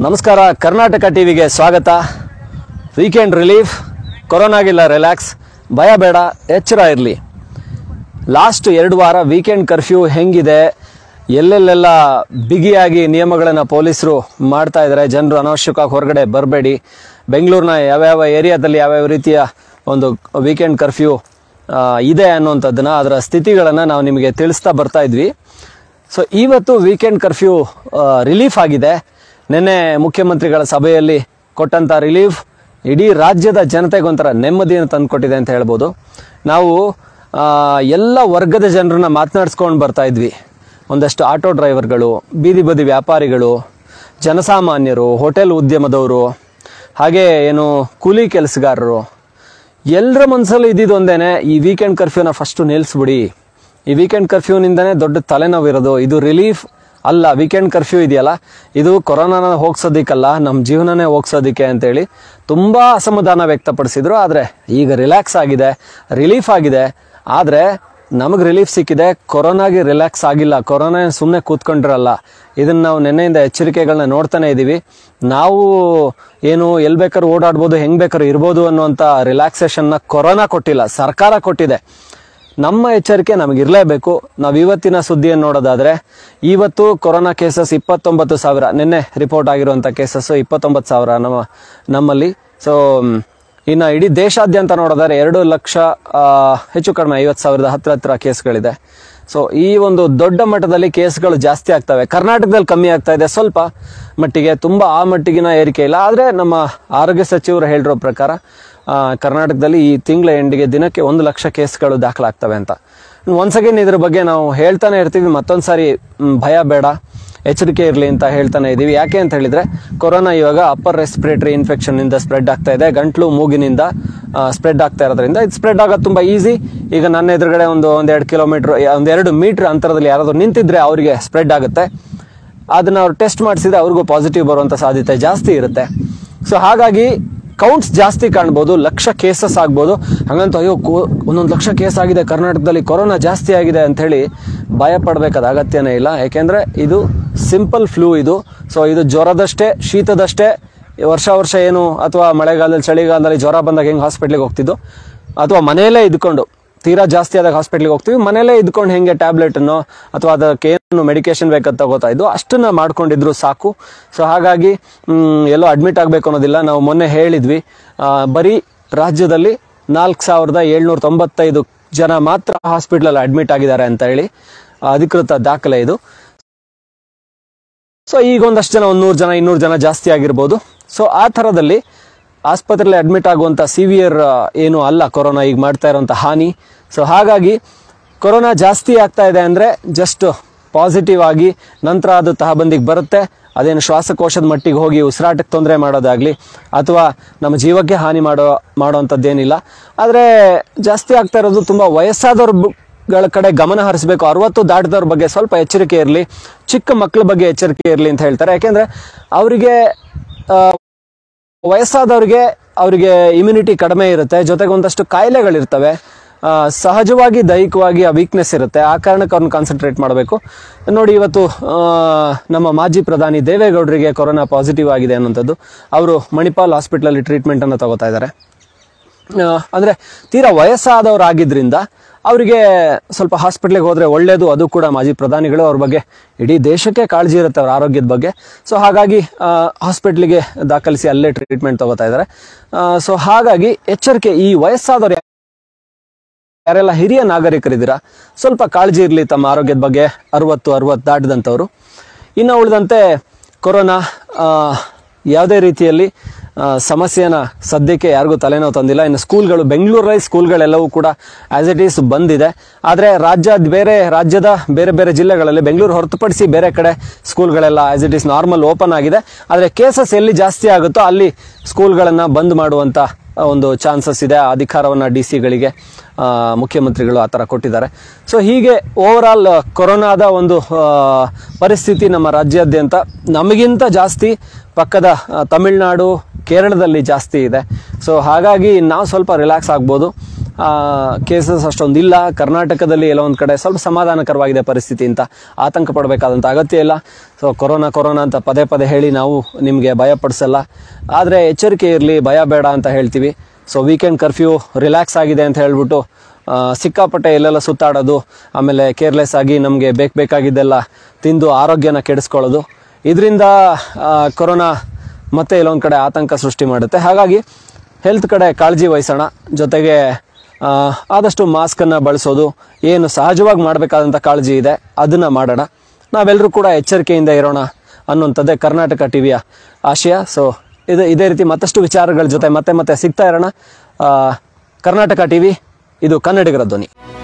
ನಮಸ್ಕಾರ ಕರ್ನಾಟಕ ಟಿವಿಗೆ ಸ್ವಾಗತ ವೀಕೆಂಡ್ ರಿಲೀಫ್ ಕೊರೋನಾಗಿಲ್ಲ ರಿಲ್ಯಾಕ್ಸ್ ಭಯ ಬೇಡ ಎಚ್ಚರ ಇರಲಿ ಲಾಸ್ಟ್ ಎರಡು ವಾರ ವೀಕೆಂಡ್ ಕರ್ಫ್ಯೂ ಹೆಂಗಿದೆ ಎಲ್ಲೆಲ್ಲೆಲ್ಲ ಬಿಗಿಯಾಗಿ ನಿಯಮಗಳನ್ನು ಪೊಲೀಸರು ಮಾಡ್ತಾ ಇದ್ದಾರೆ ಜನರು ಅನಾವಶ್ಯಕವಾಗಿ ಹೊರಗಡೆ ಬರಬೇಡಿ ಬೆಂಗಳೂರಿನ ಯಾವ್ಯಾವ ಏರಿಯಾದಲ್ಲಿ ಯಾವ್ಯಾವ ರೀತಿಯ ಒಂದು ವೀಕೆಂಡ್ ಕರ್ಫ್ಯೂ ಇದೆ ಅನ್ನುವಂಥದ್ದನ್ನ ಅದರ ಸ್ಥಿತಿಗಳನ್ನು ನಾವು ನಿಮಗೆ ತಿಳಿಸ್ತಾ ಬರ್ತಾ ಇದ್ವಿ ಸೊ ಇವತ್ತು ವೀಕೆಂಡ್ ಕರ್ಫ್ಯೂ ರಿಲೀಫ್ ಆಗಿದೆ ನಿನ್ನೆ ಮುಖ್ಯಮಂತ್ರಿಗಳ ಸಭೆಯಲ್ಲಿ ಕೊಟ್ಟಂತ ರಿಲೀಫ್ ಇಡೀ ರಾಜ್ಯದ ಜನತೆಗೊಂಥರ ನೆಮ್ಮದಿಯನ್ನು ತಂದುಕೊಟ್ಟಿದೆ ಅಂತ ಹೇಳ್ಬೋದು ನಾವು ಆ, ಎಲ್ಲ ವರ್ಗದ ಜನರನ್ನ ಮಾತನಾಡಿಸ್ಕೊಂಡು ಬರ್ತಾ ಇದ್ವಿ ಒಂದಷ್ಟು ಆಟೋ ಡ್ರೈವರ್ಗಳು ಬೀದಿ ಬದಿ ವ್ಯಾಪಾರಿಗಳು ಜನಸಾಮಾನ್ಯರು ಹೋಟೆಲ್ ಉದ್ಯಮದವರು ಹಾಗೆ ಏನು ಕೂಲಿ ಕೆಲಸಗಾರರು ಎಲ್ಲರ ಮನಸ್ಸಲ್ಲಿ ಇದ್ದಿದ್ದು ಒಂದೇನೆ ಈ ವೀಕೆಂಡ್ ಕರ್ಫ್ಯೂನ ಫಸ್ಟು ನಿಲ್ಲಿಸ್ಬಿಡಿ ಈ ವೀಕೆಂಡ್ ಕರ್ಫ್ಯೂನಿಂದನೇ ದೊಡ್ಡ ತಲೆನೋವು ಇರೋದು ಇದು ರಿಲೀಫ್ ಅಲ್ಲ ವೀಕೆಂಡ್ ಕರ್ಫ್ಯೂ ಇದೆಯಲ್ಲ ಇದು ಕೊರೋನಾನ ಹೋಗ್ಸೋದಿಕ್ಕಲ್ಲ ನಮ್ಮ ಜೀವನನೇ ಹೋಗ್ಸೋದಿಕ್ಕೆ ಅಂತೇಳಿ ತುಂಬ ಅಸಮಾಧಾನ ವ್ಯಕ್ತಪಡಿಸಿದ್ರು ಆದರೆ ಈಗ ರಿಲ್ಯಾಕ್ಸ್ ಆಗಿದೆ ರಿಲೀಫ್ ಆಗಿದೆ ಆದರೆ ನಮಗೆ ರಿಲೀಫ್ ಸಿಕ್ಕಿದೆ ಕೊರೋನಾಗೆ ರಿಲ್ಯಾಕ್ಸ್ ಆಗಿಲ್ಲ ಕೊರೋನಾ ಸುಮ್ಮನೆ ಕೂತ್ಕೊಂಡಿರಲ್ಲ ಇದನ್ನ ನಾವು ನಿನ್ನೆಯಿಂದ ಎಚ್ಚರಿಕೆಗಳನ್ನ ನೋಡ್ತಾನೆ ಇದ್ದೀವಿ ನಾವು ಏನು ಎಲ್ಲಿ ಬೇಕಾದ್ರೂ ಓಡಾಡ್ಬೋದು ಹೆಂಗ್ ಬೇಕಾದ್ರೂ ಇರ್ಬೋದು ಅನ್ನುವಂಥ ರಿಲ್ಯಾಕ್ಸೇಷನ್ನ ಕೊರೋನಾ ಕೊಟ್ಟಿಲ್ಲ ಸರ್ಕಾರ ಕೊಟ್ಟಿದೆ ನಮ್ಮ ಎಚ್ಚರಿಕೆ ನಮಗಿರಲೇಬೇಕು ನಾವು ಇವತ್ತಿನ ಸುದ್ದಿಯನ್ನು ನೋಡೋದಾದ್ರೆ ಇವತ್ತು ಕೊರೋನಾ ಕೇಸಸ್ ಇಪ್ಪತ್ತೊಂಬತ್ತು ಸಾವಿರ ನಿನ್ನೆ ರಿಪೋರ್ಟ್ ಆಗಿರುವಂಥ ಕೇಸಸ್ ಇಪ್ಪತ್ತೊಂಬತ್ತು ಸಾವಿರ ನಮ್ಮ ನಮ್ಮಲ್ಲಿ ಸೊ ಇನ್ನು ಇಡೀ ದೇಶಾದ್ಯಂತ ನೋಡೋದಾದ್ರೆ ಎರಡು ಲಕ್ಷ ಆ, ಹೆಚ್ಚು ಕಡಿಮೆ ಐವತ್ತು ಸಾವಿರದ ಹತ್ರ ಹತ್ರ ಕೇಸ್ಗಳಿದೆ ಸೊ ಈ ಒಂದು ದೊಡ್ಡ ಮಟ್ಟದಲ್ಲಿ ಕೇಸ್ಗಳು ಜಾಸ್ತಿ ಆಗ್ತವೆ ಕರ್ನಾಟಕದಲ್ಲಿ ಕಮ್ಮಿ ಆಗ್ತಾ ಇದೆ ಸ್ವಲ್ಪ ಮಟ್ಟಿಗೆ ತುಂಬ ಆ ಮಟ್ಟಿಗಿನ ಏರಿಕೆ ಇಲ್ಲ ಆದರೆ ನಮ್ಮ ಆರೋಗ್ಯ ಸಚಿವರು ಹೇಳಿರೋ ಪ್ರಕಾರ ಆ, ಕರ್ನಾಟಕದಲ್ಲಿ ಈ ತಿಂಗಳ ಎಂಡಿಗೆ ದಿನಕ್ಕೆ ಒಂದು ಲಕ್ಷ ಕೇಸ್ಗಳು ದಾಖಲಾಗ್ತವೆ ಅಂತ ಒನ್ಸ್ ಅಗೇನ್ ಇದ್ರ ಬಗ್ಗೆ ನಾವು ಹೇಳ್ತಾನೆ ಇರ್ತೀವಿ ಮತ್ತೊಂದು ಸಾರಿ ಮ್, ಭಯ ಬೇಡ ಎಚ್ಚರಿಕೆ ಇರಲಿ ಅಂತ ಹೇಳ್ತಾನೆ ಇದೀವಿ ಯಾಕೆ ಅಂತ ಹೇಳಿದ್ರೆ ಕೊರೋನಾ ಇವಾಗ ಅಪ್ಪರ್ ರೆಸ್ಪಿರೇಟರಿ ಇನ್ಫೆಕ್ಷನ್ ಇಂದ ಸ್ಪ್ರೆಡ್ ಆಗ್ತಾ ಇದೆ ಗಂಟ್ಲು ಮೂಗಿನಿಂದ ಸ್ಪ್ರೆಡ್ ಆಗ್ತಾ ಇರೋದ್ರಿಂದ ಇದು ಸ್ಪ್ರೆಡ್ ಆಗೋದು ತುಂಬಾ ಈಸಿ ಈಗ ನನ್ನ ಎದುರುಗಡೆ ಒಂದು ಒಂದೆರಡು ಕಿಲೋಮೀಟರ್ ಒಂದೆರಡು ಮೀಟರ್ ಅಂತರದಲ್ಲಿ ಯಾರಾದ್ರೂ ನಿಂತಿದ್ರೆ ಅವರಿಗೆ ಸ್ಪ್ರೆಡ್ ಆಗುತ್ತೆ ಅದನ್ನ ಅವ್ರು ಟೆಸ್ಟ್ ಮಾಡಿಸಿದ್ರೆ ಅವ್ರಿಗೂ ಪಾಸಿಟಿವ್ ಬರುವಂತ ಸಾಧ್ಯತೆ ಜಾಸ್ತಿ ಇರುತ್ತೆ ಸೊ ಹಾಗಾಗಿ ಕೌಂಟ್ಸ್ ಜಾಸ್ತಿ ಕಾಣ್ಬೋದು ಲಕ್ಷ ಕೇಸಸ್ ಆಗ್ಬೋದು ಹಂಗಂತ ಅಯ್ಯೋ ಕೋ- ಒಂದೊಂದು ಲಕ್ಷ ಕೇಸ್ ಆಗಿದೆ ಕರ್ನಾಟಕದಲ್ಲಿ ಕೊರೋನಾ ಜಾಸ್ತಿ ಆಗಿದೆ ಅಂತ ಹೇಳಿ ಭಯ ಪಡಬೇಕಾದ ಅಗತ್ಯನೇ ಇಲ್ಲ ಯಾಕೆಂದ್ರೆ ಇದು ಸಿಂಪಲ್ ಫ್ಲೂ ಇದು ಸೊ ಇದು ಜ್ವರದಷ್ಟೇ ಶೀತದಷ್ಟೇ ವರ್ಷ ವರ್ಷ ಏನು ಅಥವಾ ಮಳೆಗಾಲದಲ್ಲಿ ಚಳಿಗಾಲದಲ್ಲಿ ಜ್ವರ ಬಂದಾಗ ಹೆಂಗೆ ಹಾಸ್ಪಿಟ್ಲಿಗೆ ಹೋಗ್ತಿದ್ದು ಅಥವಾ ಮನೆಯಲ್ಲೇ ಇದ್ಕೊಂಡು ತೀರಾ ಜಾಸ್ತಿ ಆದಾಗ ಹಾಸ್ಪಿಟ್ಲಿಗೆ ಹೋಗ್ತೀವಿ ಮನೇಲೇ ಇದ್ಕೊಂಡು ಹೆಂಗೆ ಟ್ಯಾಬ್ಲೆಟ್ ಅನ್ನು ಅಥವಾ ಅದಕ್ಕೆ ಏನು ಮೆಡಿಕೇಶನ್ ಬೇಕಂತ ತಗೋತಾ ಇದ್ದು ಅಷ್ಟನ್ನ ಮಾಡ್ಕೊಂಡಿದ್ರು ಸಾಕು ಸೊ ಹಾಗಾಗಿ ಮ್, ಎಲ್ಲೋ ಅಡ್ಮಿಟ್ ಆಗಬೇಕು ಅನ್ನೋದಿಲ್ಲ ನಾವು ಮೊನ್ನೆ ಹೇಳಿದ್ವಿ ಆ, ಬರೀ ರಾಜ್ಯದಲ್ಲಿ ನಾಲ್ಕು ಸಾವಿರದ ಏಳ್ನೂರ ತೊಂಬತ್ತೈದು ಜನ ಮಾತ್ರ ಹಾಸ್ಪಿಟ್ಲಲ್ಲಿ ಅಡ್ಮಿಟ್ ಆಗಿದ್ದಾರೆ ಅಂತ ಹೇಳಿ ಆ, ಅಧಿಕೃತ ದಾಖಲೆ ಇದು ಸೊ ಈಗ ಒಂದಷ್ಟು ಜನ ಒಂದು ನೂರು ಜನ ಇನ್ನೂರು ಜನ ಜಾಸ್ತಿ ಆಗಿರ್ಬೋದು ಸೊ ಆ ಥರದಲ್ಲಿ ಆಸ್ಪತ್ರೆಯಲ್ಲಿ ಅಡ್ಮಿಟ್ ಆಗುವಂಥ ಸಿವಿಯರ್ ಏನು ಅಲ್ಲ ಕೊರೋನಾ ಈಗ ಮಾಡ್ತಾ ಇರುವಂಥ ಹಾನಿ ಸೊ ಹಾಗಾಗಿ ಕೊರೋನಾ ಜಾಸ್ತಿ ಆಗ್ತಾ ಇದೆ ಅಂದರೆ ಜಸ್ಟ್ ಪಾಸಿಟಿವ್ ಆಗಿ ನಂತರ ಅದು ತಹಬಂದಿಗೆ ಬರುತ್ತೆ ಅದೇನು ಶ್ವಾಸಕೋಶದ ಮಟ್ಟಿಗೆ ಹೋಗಿ ಉಸಿರಾಟಕ್ಕೆ ತೊಂದರೆ ಮಾಡೋದಾಗ್ಲಿ ಅಥವಾ ನಮ್ಮ ಜೀವಕ್ಕೆ ಹಾನಿ ಮಾಡೋ ಮಾಡೋವಂಥದ್ದೇನಿಲ್ಲ ಆದರೆ ಜಾಸ್ತಿ ಆಗ್ತಾ ಇರೋದು ತುಂಬ ವಯಸ್ಸಾದವ್ರ ಬ- ಗಳ ಕಡೆ ಗಮನ ಹರಿಸಬೇಕು ಅರವತ್ತು ದಾಟಿದವ್ರ ಬಗ್ಗೆ ಸ್ವಲ್ಪ ಎಚ್ಚರಿಕೆ ಇರಲಿ ಚಿಕ್ಕ ಮಕ್ಕಳ ಬಗ್ಗೆ ಎಚ್ಚರಿಕೆ ಇರಲಿ ಅಂತ ಹೇಳ್ತಾರೆ ಯಾಕೆಂದ್ರೆ ಅವರಿಗೆ ವಯಸ್ಸಾದವ್ರಿಗೆ ಅವರಿಗೆ ಇಮ್ಯುನಿಟಿ ಕಡಿಮೆ ಇರುತ್ತೆ ಜೊತೆಗೆ ಒಂದಷ್ಟು ಕಾಯಿಲೆಗಳಿರ್ತವೆ ಆ, ಸಹಜವಾಗಿ ದೈಹಿಕವಾಗಿ ಆ ವೀಕ್ನೆಸ್ ಇರುತ್ತೆ ಆ ಕಾರಣಕ್ಕೆ ಅವ್ರನ್ನ ಕಾನ್ಸಂಟ್ರೇಟ್ ಮಾಡಬೇಕು ನೋಡಿ ಇವತ್ತು ಆ, ನಮ್ಮ ಮಾಜಿ ಪ್ರಧಾನಿ ದೇವೇಗೌಡರಿಗೆ ಕೊರೋನಾ ಪಾಸಿಟಿವ್ ಆಗಿದೆ ಅನ್ನೋಂಥದ್ದು ಅವರು ಮಣಿಪಾಲ್ ಹಾಸ್ಪಿಟಲಲ್ಲಿ ಟ್ರೀಟ್ಮೆಂಟ್ ಅನ್ನು ತಗೋತಾ ಇದ್ದಾರೆ ಆ, ಅಂದ್ರೆ ತೀರಾ ವಯಸ್ಸಾದವ್ರು ಆಗಿದ್ರಿಂದ ಅವರಿಗೆ ಸ್ವಲ್ಪ ಹಾಸ್ಪಿಟ್ಲಿಗೆ ಹೋದ್ರೆ ಒಳ್ಳೇದು ಅದು ಕೂಡ ಮಾಜಿ ಪ್ರಧಾನಿಗಳು ಅವ್ರ ಬಗ್ಗೆ ಇಡೀ ದೇಶಕ್ಕೆ ಕಾಳಜಿ ಇರುತ್ತೆ ಅವ್ರ ಆರೋಗ್ಯದ ಬಗ್ಗೆ ಸೊ ಹಾಗಾಗಿ ಹಾಸ್ಪಿಟ್ಲಿಗೆ ದಾಖಲಿಸಿ ಅಲ್ಲೇ ಟ್ರೀಟ್ಮೆಂಟ್ ತಗೋತಾ ಇದ್ದಾರೆ ಸೊ ಹಾಗಾಗಿ ಎಚ್ಚರಿಕೆ ಈ ವಯಸ್ಸಾದವ್ರು ಯಾರೆಲ್ಲ ಹಿರಿಯ ನಾಗರಿಕರಿದ್ದೀರಾ ಸ್ವಲ್ಪ ಕಾಳಜಿ ಇರಲಿ ತಮ್ಮ ಆರೋಗ್ಯದ ಬಗ್ಗೆ ಅರವತ್ತು ಅರವತ್ತು ದಾಟಿದಂಥವ್ರು ಇನ್ನು ಉಳಿದಂತೆ ಕೊರೋನಾ ಆ, ಯಾವುದೇ ರೀತಿಯಲ್ಲಿ ಆ, ಸಮಸ್ಯೆನ ಸದ್ಯಕ್ಕೆ ಯಾರಿಗೂ ತಲೆನೋವು ತಂದಿಲ್ಲ ಇನ್ನು ಸ್ಕೂಲ್ಗಳು ಬೆಂಗಳೂರಲ್ಲಿ ಸ್ಕೂಲ್ಗಳೆಲ್ಲವೂ ಕೂಡ ಆಸ್ ಇಟ್ ಈಸ್ ಬಂದಿದೆ ಆದರೆ ರಾಜ್ಯ ಬೇರೆ ರಾಜ್ಯದ ಬೇರೆ ಬೇರೆ ಜಿಲ್ಲೆಗಳಲ್ಲಿ ಬೆಂಗಳೂರು ಹೊರತುಪಡಿಸಿ ಬೇರೆ ಕಡೆ ಸ್ಕೂಲ್ಗಳೆಲ್ಲ as it is normal open ಆಗಿದೆ ಆದರೆ ಕೇಸಸ್ ಎಲ್ಲಿ ಜಾಸ್ತಿ ಆಗುತ್ತೋ ಅಲ್ಲಿ ಸ್ಕೂಲ್ಗಳನ್ನು ಬಂದ್ ಮಾಡುವಂಥ ಒಂದು ಚಾನ್ಸಸ್ ಇದೆ ಆ ಅಧಿಕಾರವನ್ನ ಡಿ ಸಿಗಳಿಗೆ ಮುಖ್ಯಮಂತ್ರಿಗಳು ಆ ಥರ ಕೊಟ್ಟಿದ್ದಾರೆ ಸೊ ಹೀಗೆ ಓವರ್ ಆಲ್ ಕೊರೋನಾದ ಒಂದು ಆ, ಪರಿಸ್ಥಿತಿ ನಮ್ಮ ರಾಜ್ಯಾದ್ಯಂತ ನಮಗಿಂತ ಜಾಸ್ತಿ ಪಕ್ಕದ ಆ, ತಮಿಳ್ನಾಡು ಕೇರಳದಲ್ಲಿ ಜಾಸ್ತಿ ಇದೆ ಸೊ ಹಾಗಾಗಿ ನಾವು ಸ್ವಲ್ಪ ರಿಲ್ಯಾಕ್ಸ್ ಆಗ್ಬೋದು ಕೇಸಸ್ ಅಷ್ಟೊಂದು ಇಲ್ಲ ಕರ್ನಾಟಕದಲ್ಲಿ ಎಲ್ಲೋ ಒಂದು ಕಡೆ ಸ್ವಲ್ಪ ಸಮಾಧಾನಕರವಾಗಿದೆ ಪರಿಸ್ಥಿತಿ ಅಂತ ಆತಂಕ ಪಡಬೇಕಾದಂಥ ಅಗತ್ಯ ಇಲ್ಲ ಸೊ ಕೊರೋನಾ ಕೊರೋನಾ ಅಂತ ಪದೇ ಪದೇ ಹೇಳಿ ನಾವು ನಿಮಗೆ ಭಯಪಡಿಸಲ್ಲ ಆದರೆ ಎಚ್ಚರಿಕೆ ಇರಲಿ ಭಯ ಬೇಡ ಅಂತ ಹೇಳ್ತೀವಿ ಸೊ ವೀಕೆಂಡ್ ಕರ್ಫ್ಯೂ ರಿಲ್ಯಾಕ್ಸ್ ಆಗಿದೆ ಅಂತ ಹೇಳ್ಬಿಟ್ಟು ಆ, ಸಿಕ್ಕಾಪಟ್ಟೆ ಎಲ್ಲೆಲ್ಲ ಸುತ್ತಾಡೋದು ಆಮೇಲೆ ಕೇರ್ಲೆಸ್ ಆಗಿ ನಮಗೆ ಬೇಕು ಬೇಕಾಗಿದ್ದೆಲ್ಲ ತಿಂದು ಆರೋಗ್ಯನ ಕೆಡಿಸ್ಕೊಳ್ಳೋದು ಇದರಿಂದ ಕೊರೋನಾ ಮತ್ತೆ ಇಲ್ಲೊಂದು ಕಡೆ ಆತಂಕ ಸೃಷ್ಟಿ ಮಾಡುತ್ತೆ ಹಾಗಾಗಿ ಹೆಲ್ತ್ ಕಡೆ ಕಾಳಜಿ ವಹಿಸೋಣ ಜೊತೆಗೆ ಆ, ಆದಷ್ಟು ಮಾಸ್ಕನ್ನು ಬಳಸೋದು ಏನು ಸಹಜವಾಗಿ ಮಾಡಬೇಕಾದಂಥ ಕಾಳಜಿ ಇದೆ ಅದನ್ನು ಮಾಡೋಣ ನಾವೆಲ್ಲರೂ ಕೂಡ ಎಚ್ಚರಿಕೆಯಿಂದ ಇರೋಣ ಅನ್ನುವಂಥದ್ದೇ ಕರ್ನಾಟಕ ಟಿವಿಯ ಆಶಯ ಸೊ ಇದು ಇದೇ ರೀತಿ ಮತ್ತಷ್ಟು ವಿಚಾರಗಳ ಜೊತೆ ಮತ್ತೆ ಮತ್ತೆ ಸಿಗ್ತಾ ಇರೋಣ ಆ, ಕರ್ನಾಟಕ ಟಿವಿ ಇದು ಕನ್ನಡಿಗರ ಧ್ವನಿ